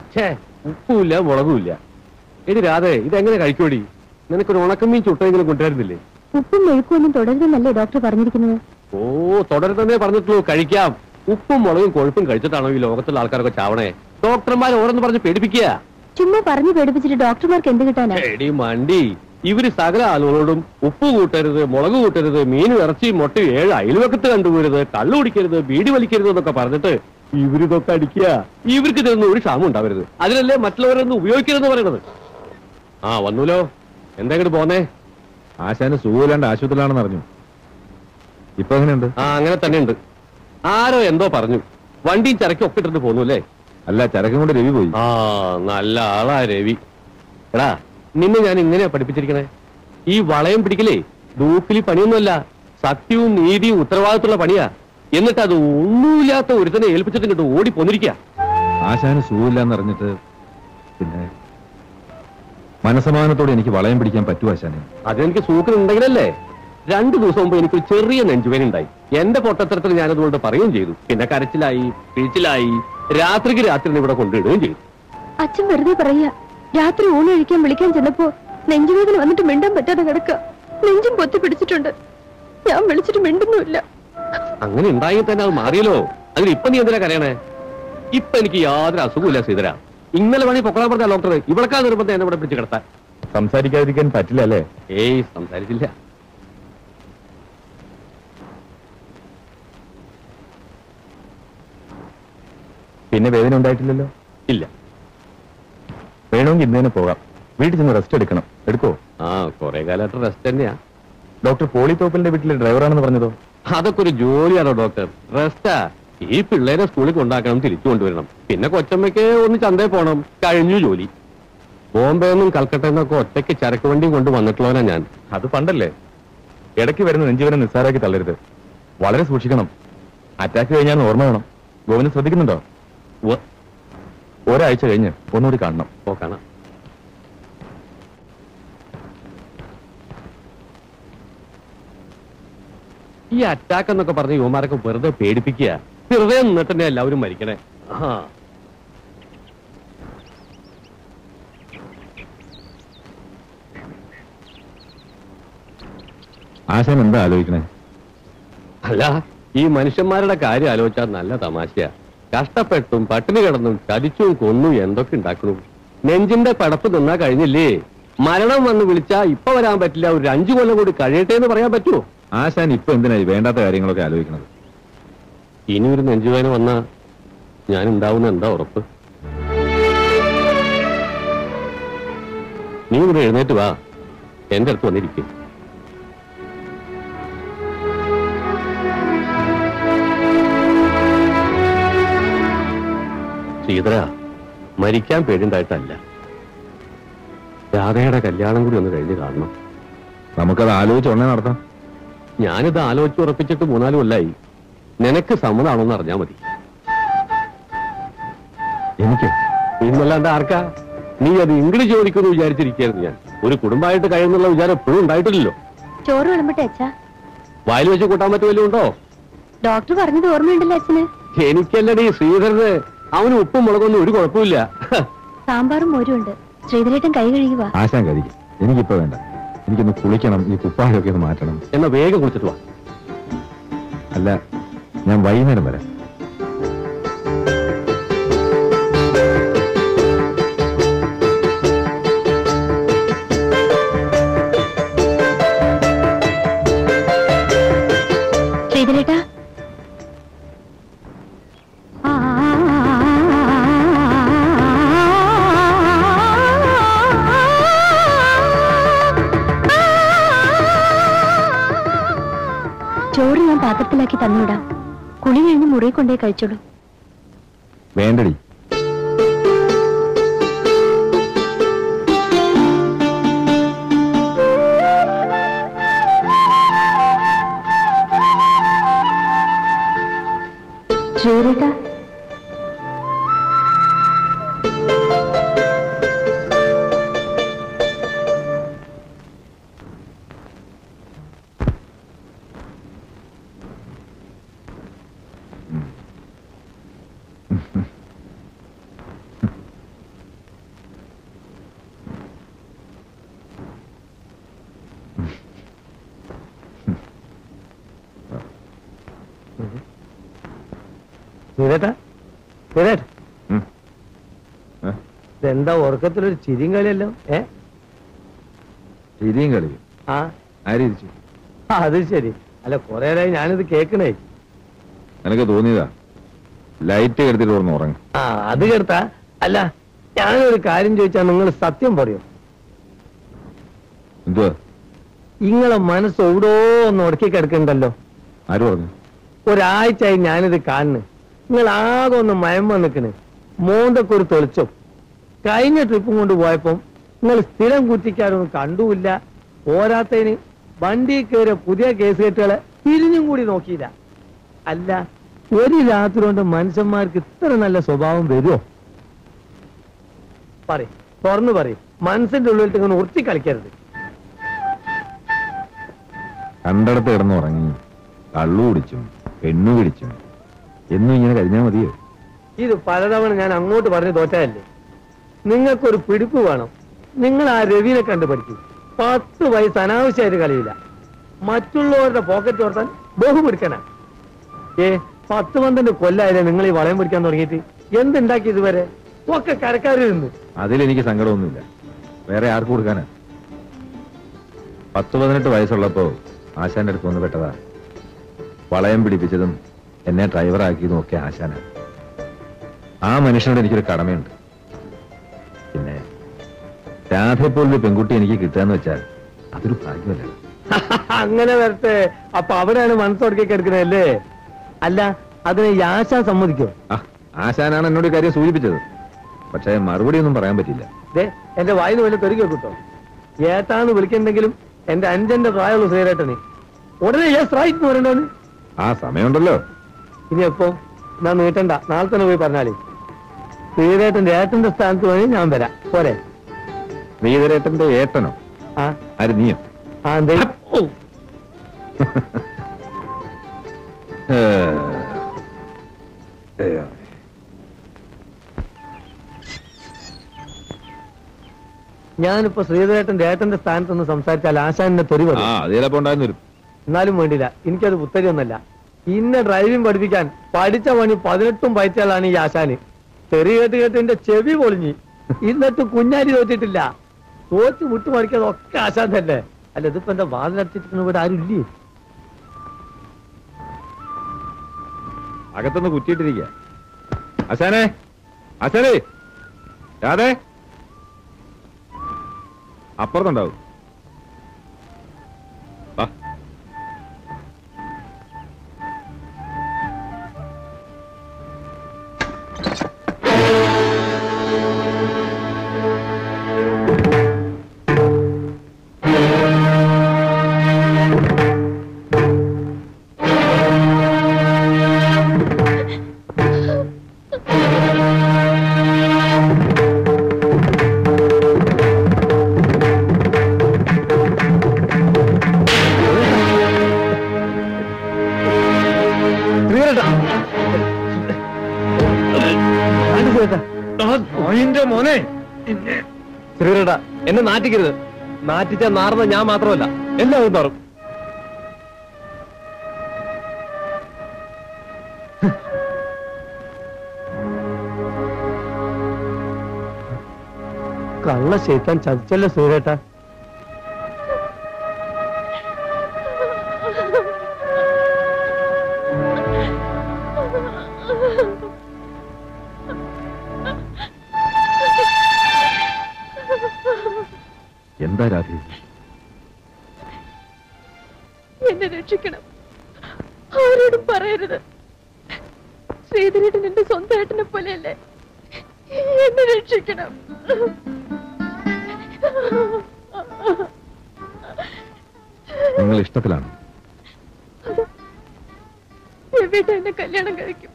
ഛേ ഉപ്പുമില്ല മുളകുമില്ല എടി രാധേ ഇതെങ്ങനെ കഴിക്കോടി നിനക്കൊരു ഉണക്കമീൻ ചുട്ടെങ്കിലും കൊണ്ടുവരുന്നില്ലേ ഉപ്പും മെഴുക്കൊന്നും തുടരുതെന്നല്ലേ ഡോക്ടർ പറഞ്ഞിരിക്കുന്നത് ഓ തുടരുന്നേ പറഞ്ഞിട്ടുള്ളൂ കഴിക്കാം ഉപ്പും മുളകും കൊഴുപ്പും കഴിച്ചിട്ടാണോ ഈ ലോകത്തുള്ള ആൾക്കാരൊക്കെ ചാവണേ ഡോക്ടർമാർ ഓരോന്ന് പറഞ്ഞ് പേടിപ്പിക്കുക ചുമ്മാ പറഞ്ഞു പേടിപ്പിച്ചിട്ട് ഡോക്ടർമാർക്ക് എന്ത് കിട്ടാനാ എടി മണ്ടി ഇവര് സകല ആളുകളോടും ഉപ്പ് കൂട്ടരുത് മുളക് കൂട്ടരുത് മീൻ ഇറച്ചി മുട്ട ഏഴ് അയൽവക്കത്ത് കണ്ടുപോരുത് കള്ളു കുടിക്കരുത് ബീഡി വലിക്കരുത് എന്നൊക്കെ പറഞ്ഞിട്ട് ഇവരിതൊക്കെ അടിക്കുക ഇവർക്ക് ഇതൊന്നും ഒരു ക്ഷാമം ഉണ്ടാവരുത് അതിനല്ലേ മറ്റുള്ളവരൊന്നും ഉപയോഗിക്കരുതെന്ന് പറയണത് ആ വന്നൂലോ എന്താ ഇങ്ങോട്ട് പോന്നേ ആശാന് സുഖമില്ലാണ്ട് ആശുപത്രിയിലാണെന്ന് അറിഞ്ഞു ഇപ്പൊ എങ്ങനെയുണ്ട് ആ അങ്ങനെ തന്നെ ഉണ്ട് ആരോ എന്തോ പറഞ്ഞു വണ്ടിയും ചരക്കും ഒക്കെ ഇട്ടിട്ട് പോന്നു അല്ലേ അല്ല ചരക്കും കൊണ്ട് രവി പോയി ആ നല്ല ആളാ രവി എടാ നിന്നെ ഞാൻ ഇങ്ങനെയാ പഠിപ്പിച്ചിരിക്കണേ ഈ വളയം പിടിക്കലേ ദൂക്കിലി പണിയൊന്നുമല്ല സത്യവും നീതിയും ഉത്തരവാദിത്തമുള്ള പണിയാ എന്നിട്ട് അത് ഒന്നുമില്ലാത്ത ഒരുത്തനെ ഏൽപ്പിച്ചിട്ട് ഇങ്ങോട്ട് ഓടി പോന്നിരിക്കുക ആശാന് സുഖമില്ലാന്ന് അറിഞ്ഞിട്ട് പിന്നെ മനസമാധാനത്തോടെ എനിക്ക് വളയം പിടിക്കാൻ പറ്റുമോ ആശാനെ അതെനിക്ക് സൂക്കനുണ്ടെങ്കിലല്ലേ രണ്ടു ദിവസം മുമ്പ് എനിക്കൊരു ചെറിയ നെഞ്ചുവേന ഉണ്ടായി എന്റെ പൊട്ടത്തരത്തിൽ ഞാനതുകൊണ്ട് പറയുകയും ചെയ്തു പിന്നെ കരച്ചിലായി പിഴിച്ചിലായി രാത്രിക്ക് രാത്രി ഇവിടെ കൊണ്ടിടുകയും ചെയ്തു അച്ഛൻ വെറുതെ പറയാ രാത്രി ഊണ് കഴിക്കാൻ വിളിക്കാൻ ചെന്നപ്പോ നെഞ്ചുവേദന വന്നിട്ട് മിണ്ടാൻ പറ്റാതെ കിടക്ക നെഞ്ചും പൊത്തി പിടിച്ചിട്ടുണ്ട് ഞാൻ വിളിച്ചിട്ട് മിണ്ടുന്നുമില്ല അങ്ങനെ ഉണ്ടായി തന്നെ അത് മാറിയല്ലോ അതിന് ഇപ്പൊ നീ എന്തിനാ കരയണേ ഇപ്പൊ എനിക്ക് യാതൊരു അസുഖമില്ല സീതര ഇന്നലെ വേണി പൊക്കളാൻ പറഞ്ഞ ഡോക്ടർ ഇവിടക്കാ നിർബന്ധം എന്നെ ഇവിടെ പിടിച്ച് കിടത്താൻ സംസാരിക്കാതിരിക്കാൻ പറ്റില്ല അല്ലേ ഏയ് സംസാരിച്ചില്ല പിന്നെ വേദന ഉണ്ടായിട്ടില്ലല്ലോ ഇല്ല വേണമെങ്കിൽ ഇന്ന് തന്നെ പോകാം വീട്ടിൽ ചെന്ന് റെസ്റ്റ് എടുക്കണം എടുക്കോ ആ കുറെ കാലമായിട്ട് റെസ്റ്റ് തന്നെയാ ഡോക്ടർ പോളി തോപ്പലിന്റെ വീട്ടിലെ ഡ്രൈവറാണെന്ന് പറഞ്ഞതോ അതൊക്കെ ഒരു ജോലിയാണോ ഡോക്ടർ റെസ്റ്റാ ഈ പിള്ളേരെ സ്കൂളിൽ കൊണ്ടാക്കണം തിരിച്ചു കൊണ്ടുവരണം പിന്നെ കൊച്ചമ്മയ്ക്ക് ഒന്ന് ചന്തയിൽ പോണം കഴിഞ്ഞു ജോലി ബോംബെ നിന്നും കൽക്കട്ടയിൽ നിന്നൊക്കെ ഒറ്റയ്ക്ക് ചരക്ക് വണ്ടിയും കൊണ്ട് വന്നിട്ടുള്ളവനാ ഞാൻ അത് പണ്ടല്ലേ ഇടയ്ക്ക് വരുന്ന നെഞ്ചുവനെ നിസ്സാരാക്കി തള്ളരുത് വളരെ സൂക്ഷിക്കണം അറ്റാക്ക് കഴിഞ്ഞാൽ ഓർമ്മ വേണം ഗോവിന്ദ് ശ്രദ്ധിക്കുന്നുണ്ടോ ഉവ്വ്. ഒരാഴ്ച കഴിഞ്ഞ് ഒന്നുകൂടി കാണണം ഓ കാണാം ഈ അറ്റാക്ക് എന്നൊക്കെ പറഞ്ഞ് യുവമാരൊക്കെ വെറുതെ പേടിപ്പിക്കുക വെറുതെ നിന്നിട്ട് തന്നെ എല്ലാവരും മരിക്കണേ ആ ആശാൻ എന്താ ആലോചിക്കണേ അല്ല ഈ മനുഷ്യന്മാരുടെ കാര്യം ആലോചിച്ചാൽ നല്ല തമാശയാ കഷ്ടപ്പെട്ടും പട്ടിണി കിടന്നും ചതിച്ചും കൊന്നും എന്തൊക്കെ ഉണ്ടാക്കണു നെഞ്ചിന്റെ പടപ്പ് നിന്നാ കഴിഞ്ഞില്ലേ മരണം വന്ന് വിളിച്ചാ ഇപ്പൊ വരാൻ പറ്റില്ല ഒരു അഞ്ചു കൊല്ലം കൂടി കഴിയട്ടെ എന്ന് പറയാൻ പറ്റുമോ ആശാൻ ഇപ്പൊ എന്തിനായി വേണ്ടാത്ത കാര്യങ്ങളൊക്കെ ആലോചിക്കണത് ഇനി ഒരു നെഞ്ചുവേദന വന്നാ ഞാൻ ഉണ്ടാവുന്ന എന്താ ഉറപ്പ് നീ ഇവിടെ എഴുന്നേറ്റ് വാ എന്റെ അടുത്ത് വന്നിരിക്കും ശ്രീധര മരിക്കാൻ പേടിണ്ടായിട്ടല്ല രാധയുടെ കല്യാണം കൂടി ഒന്ന് കഴിഞ്ഞ് കാണണം നമുക്കത് ആലോചിച്ച് ഉടനെ നടത്താം ഞാനിത് ആലോചിച്ച് ഉറപ്പിച്ചിട്ട് മൂന്നാല് കൊല്ലായി നിനക്ക് സമ്മതാണോന്ന് അറിഞ്ഞാ മതി എനിക്ക് ഇന്നല്ലാണ്ട് ആർക്കാ നീ അത് ഇംഗ്ലീഷ് ചോദിക്കുമെന്ന് വിചാരിച്ചിരിക്കുകയായിരുന്നു ഞാൻ ഒരു കുടുംബമായിട്ട് കഴിയുന്നുള്ള വിചാരം എപ്പോഴും ഉണ്ടായിട്ടില്ലല്ലോ ചോറ് വിളമ്പട്ടെ അച്ഛാ വായിൽ വെച്ച് കൂട്ടാൻ പറ്റുമല്ലോ ഉണ്ടോ ഡോക്ടർ പറഞ്ഞത് ഓർമ്മയുണ്ടല്ലോ അച്ഛന് എനിക്കല്ലടി ശ്രീധരന് അവന് ഉപ്പും മുളകൊന്നും ഒരു കുഴപ്പമില്ല സാമ്പാറും മോരും ഉണ്ട് ശ്രീധരേട്ടൻ കൈ കഴുകുക ആശാൻ കഴിക്കും എനിക്കിപ്പോ വേണ്ട എനിക്കൊന്ന് കുളിക്കണം ഈ കുപ്പായൊക്കെ ഒന്ന് മാറ്റണം എന്നാ വേഗം കുളിച്ചിട്ട് വാ അല്ല ഞാൻ വൈകുന്നേരം വരാം ശ്രീധരേട്ടാ ചോറ് ഞാൻ പാത്രത്തിലാക്കി തന്നുവിടാം കുളി കഴിഞ്ഞ് മുറി കൊണ്ടേ കഴിച്ചോളൂ വേണ്ടടി ശ്രീധരേട്ടാ സുരേട്ടാ സുരേട്ട ഉം. ഏ? ഇതെന്താ ഉറക്കത്തിലൊരു ചിരിയും കളിയല്ലോ ഏ ചിരിയും കളിയും ആ ആരിച്ചു ആ, അത് ശരി അല്ല കൊറേ നേരമായി ഞാനിത് കേക്കണേ നിനക്ക് തോന്നിയതാ ലൈറ്റ് കെടുത്തിട്ട് ഓർന്ന് ഉറങ്ങും ആ അത് കേട്ടാ അല്ല ഞാനൊരു കാര്യം ചോദിച്ചാൽ നിങ്ങൾ സത്യം പറയും എന്തുവാ നിങ്ങളെ മനസ്സ് എവിടോ ഒന്ന് ഉടക്കി കിടക്കണ്ടല്ലോ ആര് പറഞ്ഞു ഒരാഴ്ചയായി ഞാനിത് കാണുന്നു നിങ്ങൾ ആകെ ഒന്ന് മയമ്മ നിൽക്കണ് മോന്തൊക്കെ ഒരു തെളിച്ചോ കഴിഞ്ഞ ട്രിപ്പും കൊണ്ട് പോയപ്പം നിങ്ങൾ സ്ഥിരം കുറ്റിക്കാരൊന്നും കണ്ടുമില്ല പോരാത്തതിന് വണ്ടി കയറിയ പുതിയ കേസ് കെട്ടുകളെ തിരിഞ്ഞും കൂടി നോക്കിയില്ല അല്ല ഒരു രാത്രി കൊണ്ട് മനുഷ്യന്മാർക്ക് ഇത്ര നല്ല സ്വഭാവം വരുമോ പറയും തുറന്നു പറയും മനസ്സിന്റെ ഉള്ളിൽ ഇങ്ങനെ ഉറത്തി കളിക്കരുത് കണ്ടടത്ത് കിടന്ന് ഉറങ്ങി കള്ളു കുടിച്ചും പെണ്ണു പിടിച്ചും എന്നും ഇങ്ങനെ കഴിഞ്ഞാൽ മതിയോ ഇത് പലതവണ ഞാൻ അങ്ങോട്ട് പറഞ്ഞ് തോറ്റതല്ലേ നിങ്ങൾക്കൊരു പിടിപ്പ് വേണം നിങ്ങൾ ആ രവിനെ കണ്ടു പഠിക്കൂ പത്ത് വയസ്സ് അനാവശ്യമായിട്ട് കളിയില്ല മറ്റുള്ളവരുടെ പോക്കറ്റ് ഓർത്താൻ ബഹുപിടിക്കനാ ഏ പത്ത് പന്ത്രണ്ട് കൊല്ലായാലേ നിങ്ങൾ ഈ വളയം പിടിക്കാൻ തുടങ്ങിയിട്ട് എന്തുണ്ടാക്കി ഇതുവരെ ഒക്കെ കരക്കാരിൽ നിന്ന് അതിലെനിക്ക് സങ്കടമൊന്നുമില്ല വേറെ ആർക്ക് കൊടുക്കാനാ പത്ത് പതിനെട്ട് വയസ്സുള്ളപ്പോ ആശാന്റെ അടുത്ത് വന്ന് പെട്ടതാ വളയം പിടിപ്പിച്ചതും എന്നെ ഡ്രൈവറാക്കിയതും ഒക്കെ ആശാന ആ മനുഷ്യനോട് എനിക്കൊരു കടമയുണ്ട് പിന്നെ രാധയെപ്പോലൊരു പെൺകുട്ടി എനിക്ക് കിട്ടുകയെന്ന് വെച്ചാൽ അതൊരു ഭാഗ്യമല്ല അങ്ങനെ വരട്ടെ അപ്പൊ അവിടെയാണ് മനസ്സോടക്കി കിടക്കണല്ലേ അല്ല അതിനെ ഈ ആശ സമ്മതിക്കോ ആ ആശാനാണ് എന്നോട് ഈ കാര്യം സൂചിപ്പിച്ചത് പക്ഷേ മറുപടി ഒന്നും പറയാൻ പറ്റില്ല ദേ എന്റെ വായിന്ന് വല്ല തെറിക്കോ കിട്ടോ ഏട്ടാന്ന് വിളിക്കണ്ടെങ്കിലും എന്റെ അഞ്ചന്റെ പ്രായമുള്ള ശ്രീരേട്ടന് ഉടനെ യെസ് റൈറ്റ് എന്ന് പറയണ്ടോന്ന് ആ സമയമുണ്ടല്ലോ ഇനി എപ്പോ ഞാൻ നീട്ടണ്ട നാളെ തന്നെ പോയി പറഞ്ഞാലേ ശ്രീരേട്ടന്റെ ഏട്ടന്റെ സ്ഥാനത്ത് വേണേ ഞാൻ വരാം പോരെ ശ്രീധരേട്ടന്റെ ഏട്ടനോ ആ ആര് നീയോ ആ എന്തേ ഓ, ഏ. അയ്യോ. ഞാനിപ്പോ ശ്രീധരേട്ടന്റെ ഏട്ടന്റെ സ്ഥാനത്ത് നിന്ന് സംസാരിച്ചാൽ ആശാനെ തെറി ആ പറയും അത് ചിലപ്പോ ഉണ്ടായിരുന്നു വരും എന്നാലും വേണ്ടില്ല എനിക്കത് പുത്തരിയൊന്നല്ല ഇന്നെ ഡ്രൈവിംഗ് പഠിപ്പിക്കാൻ പഠിച്ച പണി പതിനെട്ടും പയറ്റാലാണ് ഈ ആശാന് തെറി കേട്ട് കേട്ട് എന്റെ ചെവി പൊളിഞ്ഞ് എന്നിട്ട് കുഞ്ഞാരി തോറ്റിട്ടില്ല തോറ്റ് വിട്ടുമറിക്കാതെ ഒക്കെ ആശാൻ തന്നെ അല്ല ഇതിപ്പോ എന്താ വാതിലടച്ചിരിക്കുന്ന ഇവിടെ ആരും ഇല്ലേ അകത്തുനിന്ന് കുറ്റിയിട്ടിരിക്കുക അശാനെ അശാനേ രാധേ അപ്പുറത്തുണ്ടാവും വാ. മോനെ ശ്രീരട എന്നെ നാറ്റിക്കരുത് നാറ്റിച്ച നാർന്ന ഞാൻ മാത്രമല്ല എല്ലാവരും നാറും കള്ള ശൈത്താൻ ചതിച്ചല്ലോ സൂര്യേട്ട എന്താ രാധേ എന്നെ രക്ഷിക്കണം ആരോടും പറയരുത് ശ്രീധരേട്ടൻ എന്റെ സ്വന്തം ഏട്ടനെ പോലെയല്ലേ എന്നെ രക്ഷിക്കണം നിങ്ങൾ ഇഷ്ടത്തിലാണ് രവിയേട്ടൻ എന്നെ കല്യാണം കഴിക്കും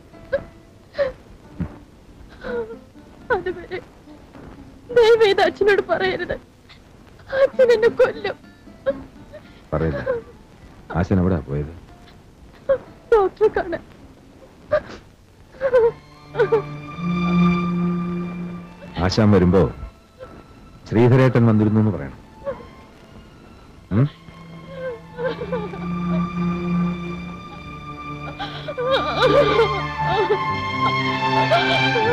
അതുവരെ ദയവേത് അച്ഛനോട് പറയരുത് അച്ഛൻ എന്നെ കൊല്ലും പറയില്ല ആശൻ എവിടാ പോയത് ഡോക്ടറെ കാണാൻ ആശാൻ വരുമ്പോ ശ്രീധരേട്ടൻ വന്നിരുന്നു എന്ന് പറയണം ഉം? ആ ആ